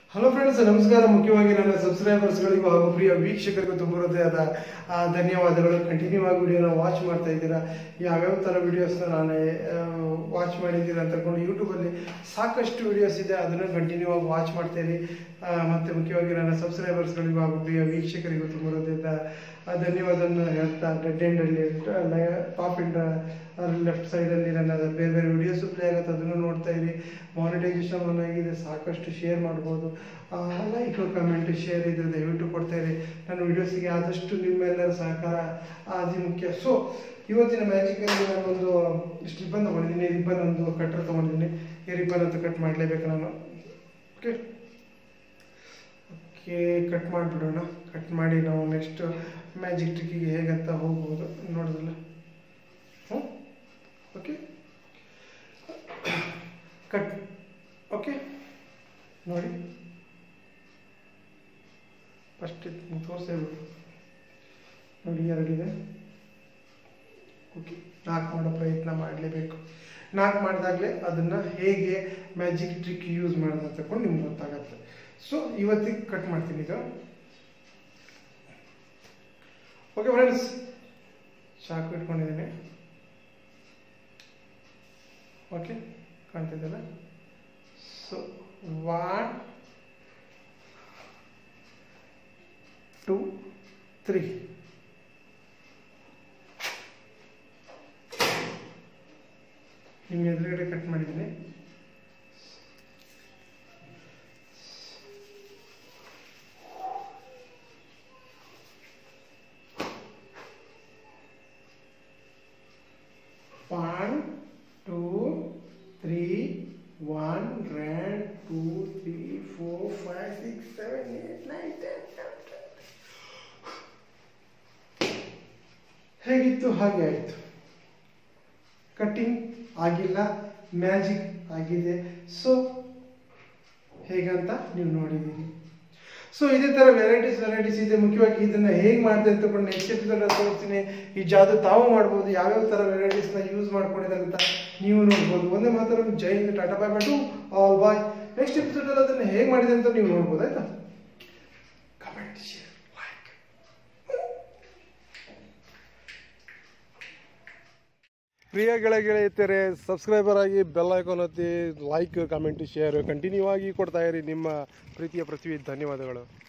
hello friends ನಮಸ್ಕಾರ ಮುಖ್ಯವಾಗಿ ನನ್ನ ಸಬ್ಸ್ಕ್ರೈಬರ್ಸ್ಗಳಿಗೂ ಹಾಗೂ ಪ್ರಿಯ ವೀಕ್ಷಕರಿಗೂ ತುಂಬ ಹೃದಯದ ಆ, ಧನ್ಯವಾದಗಳು ಕಂಟಿನ್ಯೂ ಆಗಿ ವಿಡಿಯೋನ ವಾಚ್ ಮಾಡ್ತಾ ಇದ್ದೀರಾ ಯಾವ್ಯಾವ ಥರ ವಿಡಿಯೋಸ್ನ ನಾನು ವಾಚ್ ಮಾಡಿದ್ದೀರಾ ಅಂತ ತಗೊಂಡು ಯೂಟ್ಯೂಬಲ್ಲಿ ಸಾಕಷ್ಟು ವಿಡಿಯೋಸ್ ಇದೆ ಅದನ್ನು ಕಂಟಿನ್ಯೂ ಆಗಿ ವಾಚ್ ಮಾಡ್ತೇನೆ ಮತ್ತು ಮುಖ್ಯವಾಗಿ ನನ್ನ ಸಬ್ಸ್ಕ್ರೈಬರ್ಸ್ಗಳಿಗೂ ಹಾಗೂ ಪ್ರಿಯ ವೀಕ್ಷಕರಿಗೂ ತುಂಬ ಹೃದಯದ ಆ, ಧನ್ಯವಾದವನ್ನು ಹೇಳ್ತಾ ಡೆಡ್ ಎಂಡಲ್ಲಿ ಟಾಪ್ ಇಂಡ ಲೆಫ್ಟ್ ಸೈಡಲ್ಲಿ ನನ್ನ ಬೇರೆ ಬೇರೆ ವಿಡಿಯೋಸ್ ಪ್ಲೇ ಆಗುತ್ತೆ ಅದನ್ನು ನೋಡ್ತಾ ಇರಿ ಮಾನಿಟೈಸೇಷನ್ ಆಗಿದೆ ಸಾಕಷ್ಟು ಶೇರ್ ಮಾಡ್ಬೋದು ಲೈಕ್ ಕಮೆಂಟ್ ಶೇರ್ ಇದ್ರೆ ದಯವಿಟ್ಟು ಕೊಡ್ತಾ ಇರಿ ನನ್ನ ವಿಡಿಯೋಸಿಗೆ ಆದಷ್ಟು ನಿಮ್ಮೆಲ್ಲರ ಸಹಕಾರ ಅತಿ ಮುಖ್ಯ ಸೊ ಇವತ್ತಿನ ಮ್ಯಾಜಿಕಲ್ಲಿ ನಾನು ಒಂದು ಇಷ್ಟು ರಿಬ್ಬನ್ ತೊಗೊಂಡಿದ್ದೀನಿ ರಿಬ್ಬನ್ ಒಂದು ಕಟ್ಟರ್ ತೊಗೊಂಡಿದ್ದೀನಿ ಈ ರಿಬ್ಬನ್ ಅಂತ ಕಟ್ ಮಾಡಲೇಬೇಕು ನಾನು ಓಕೆ ಓಕೆ ಕಟ್ ಮಾಡಿಬಿಡೋಣ ಕಟ್ ಮಾಡಿ ನಾವು ನೆಕ್ಸ್ಟ್ ಮ್ಯಾಜಿಕ್ ಟ್ರಿಕ್ಕಿಗೆ ಹೇಗಂತ ಹೋಗ್ಬೋದು ನೋಡೋದಿಲ್ಲ ಹ್ಞೂ ಓಕೆ ಕಟ್ ಓಕೆ ನೋಡಿ ಫಸ್ಟ್ ತೋರಿಸ್ಬಿಡು ನೋಡಿ ಎರಡಿದೆ ಓಕೆ ನಾಲ್ಕು ಮಾಡೋ ಪ್ರಯತ್ನ ಮಾಡಲೇಬೇಕು ನಾಲ್ಕು ಮಾಡಿದಾಗಲೇ ಅದನ್ನು ಹೇಗೆ ಮ್ಯಾಜಿಕ್ ಟ್ರಿಕ್ ಯೂಸ್ ಮಾಡೋದು ಅಂತ ತಗೊಂಡು ನಿಮ್ಗೆ ಗೊತ್ತಾಗತ್ತೆ ಸೊ ಇವತ್ತಿಗೆ ಕಟ್ ಮಾಡ್ತೀನಿ ಇದು ಓಕೆ ಫ್ರೆಂಡ್ಸ್ ಚಾಕು ಇಟ್ಕೊಂಡಿದ್ದೀನಿ ಓಕೆ ಕಾಣ್ತಿದ್ದಲ್ಲ ಸೊ ಒನ್ ಟೂ ತ್ರೀ ನಿಮ್ಮ ಎದುರುಗಡೆ ಕಟ್ ಮಾಡಿದ್ದೀನಿ ಒನ್ ಟೂ ತ್ರೀ ಒನ್ ರ್ಯಾನ್ two three four five six seven eight nine ten ಹೇಗಿತ್ತು ಹಾಗೆ ಆಯಿತು ಕಟ್ಟಿಂಗ್ ಆಗಿಲ್ಲ ಮ್ಯಾಜಿಕ್ ಆಗಿದೆ ಸೊ ಹೇಗಂತ ನೀವು ನೋಡಿದ್ದೀರಿ ಸೊ ಇದೇ ಥರ ವೆರೈಟೀಸ್ ವೆರೈಟೀಸ್ ಇದೆ ಮುಖ್ಯವಾಗಿ ಇದನ್ನು ಹೇಗೆ ಮಾಡಿದೆ ಅಂತ ತಗೊಂಡು ನೆಕ್ಸ್ಟ್ ಎಪಿಸೋಡ್ ತೋರಿಸ್ತೀನಿ ಈ ಜಾದು ತಾವು ಮಾಡ್ಬೋದು ಯಾವ್ಯಾವ ಥರ ವೆರೈಟೀಸ್ನ ಯೂಸ್ ಮಾಡ್ಕೊಂಡಿದ್ದಾರೆ ಅಂತ ನೀವು ನೋಡ್ಬೋದು ಒಂದೇ ಮಾತ್ರ ಜೈ ಹಿಂದ್ ಟಾಟಾ ಬಾಯ್ ಬಾಟು ಆಲ್ ಬಾಯ್ ನೆಕ್ಸ್ಟ್ ಎಪಿಸೋಡಲ್ಲಿ ಅದನ್ನು ಹೇಗೆ ಮಾಡಿದೆ ಅಂತ ನೀವು ನೋಡ್ಬೋದು ಆಯ್ತಾ ಕಮೆಂಟ್ ಶೇರ್ ಲೈಕ್ ಪ್ರಿಯ ಗೆಳೆಯ ಗೆಳೆಯತರೆ ಸಬ್ಸ್ಕ್ರೈಬರ್ ಆಗಿ ಬೆಲ್ ಐಕಾನ್ ಒತ್ತಿ ಲೈಕ್ ಕಮೆಂಟ್ ಶೇರ್ ಕಂಟಿನ್ಯೂ ಆಗಿ ಕೊಡ್ತಾ ಇರಿ ನಿಮ್ಮ ಪ್ರೀತಿಯ ಪೃಥ್ವಿ ಧನ್ಯವಾದಗಳು